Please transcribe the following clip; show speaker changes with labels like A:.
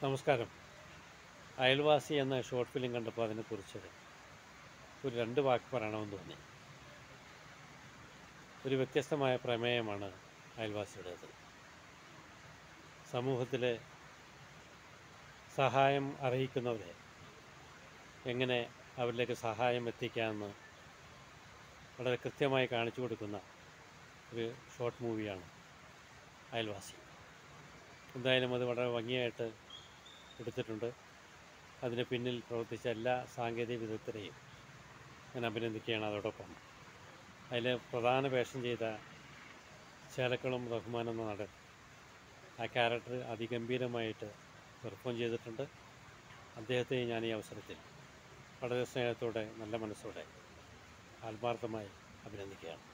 A: നമസ്കാരം അയൽവാസി എന്ന ഷോർട്ട് ഫിലിം കണ്ടപ്പോൾ അതിനെക്കുറിച്ച് ഒരു രണ്ട് വാക്ക് പറയണമെന്ന് തോന്നി ഒരു വ്യത്യസ്തമായ പ്രമേയമാണ് അയൽവാസിയുടേത് സമൂഹത്തിലെ സഹായം അർഹിക്കുന്നവരെ എങ്ങനെ അവരിലേക്ക് സഹായം എത്തിക്കാമെന്ന് വളരെ കൃത്യമായി കാണിച്ചു കൊടുക്കുന്ന ഒരു ഷോർട്ട് മൂവിയാണ് അയൽവാസി എന്തായാലും അത് വളരെ ഭംഗിയായിട്ട് എടുത്തിട്ടുണ്ട് അതിന് പിന്നിൽ പ്രവർത്തിച്ച എല്ലാ സാങ്കേതിക വിദഗ്ധരെയും ഞാൻ അഭിനന്ദിക്കുകയാണ് അതോടൊപ്പം അതിൽ പ്രധാന വേഷം ചെയ്ത ചേലക്കുളം റഹ്മാൻ എന്ന നടൻ ആ ക്യാരക്ടർ അതിഗംഭീരമായിട്ട് പെർഫോം ചെയ്തിട്ടുണ്ട് അദ്ദേഹത്തെ ഞാൻ ഈ അവസരത്തിൽ വളരെ സ്നേഹത്തോടെ നല്ല മനസ്സോടെ ആത്മാർത്ഥമായി അഭിനന്ദിക്കുകയാണ്